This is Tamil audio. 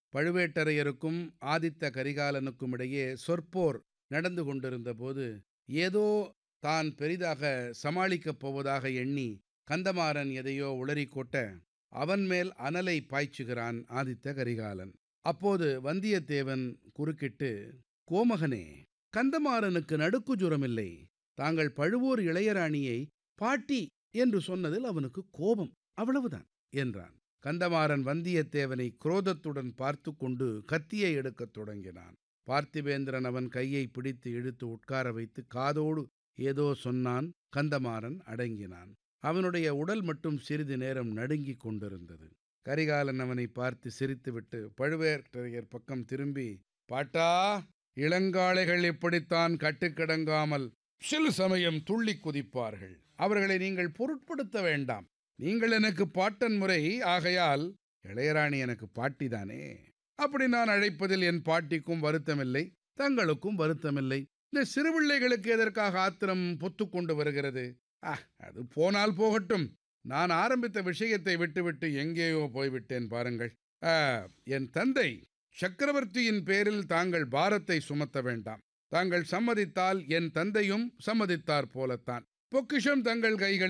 பழுவேட்டரையருக்கும் ஆதித்த கரிகாலனுக்கும் இடையே சொற்போர் நடந்து கொண்டிருந்தபோது ஏதோ தான் பெரிதாக சமாளிக்கப் போவதாக எண்ணி கந்தமாறன் எதையோ உளறிக் கொட்ட அவன் மேல் அனலை பாய்ச்சுகிறான் ஆதித்த கரிகாலன் அப்போது வந்தியத்தேவன் குறுக்கிட்டு கோமகனே கந்தமாறனுக்கு நடுக்கு ஜுரமில்லை தாங்கள் பழுவூர் இளையராணியை பாட்டி என்று சொன்னதில் அவனுக்கு கோபம் அவ்வளவுதான் என்றான் கந்தமாறன் வந்தியத்தேவனை குரோதத்துடன் பார்த்து கொண்டு கத்தியை எடுக்கத் தொடங்கினான் பார்த்திபேந்திரன் அவன் கையை பிடித்து இழுத்து உட்கார வைத்து காதோடு ஏதோ சொன்னான் கந்தமாறன் அடங்கினான் அவனுடைய உடல் மட்டும் சிறிது நேரம் நடுங்கிக் கொண்டிருந்தது கரிகாலன் அவனை பார்த்து சிரித்துவிட்டு பழுவேட்டரையர் பக்கம் திரும்பி பாட்டா இளங்காளைகள் இப்படித்தான் கட்டுக்கிடங்காமல் சில சமயம் துள்ளி குதிப்பார்கள் அவர்களை நீங்கள் பொருட்படுத்த வேண்டாம் நீங்கள் எனக்கு பாட்டன் முறை ஆகையால் இளையராணி எனக்கு பாட்டிதானே அப்படி நான் அழைப்பதில் என் பாட்டிக்கும் வருத்தமில்லை தங்களுக்கும் வருத்தமில்லை இந்த சிறுபிள்ளைகளுக்கு எதற்காக ஆத்திரம் பொத்து கொண்டு வருகிறது ஆ அது போனால் போகட்டும் நான் ஆரம்பித்த விஷயத்தை விட்டுவிட்டு எங்கேயோ போய்விட்டேன் பாருங்கள் ஆ, என் தந்தை சக்கரவர்த்தியின் பேரில் தாங்கள் பாரத்தை சுமத்த வேண்டாம் தாங்கள் சம்மதித்தால் என் தந்தையும் சம்மதித்தார் போலத்தான் பொக்கிஷம் தங்கள் கைகளில்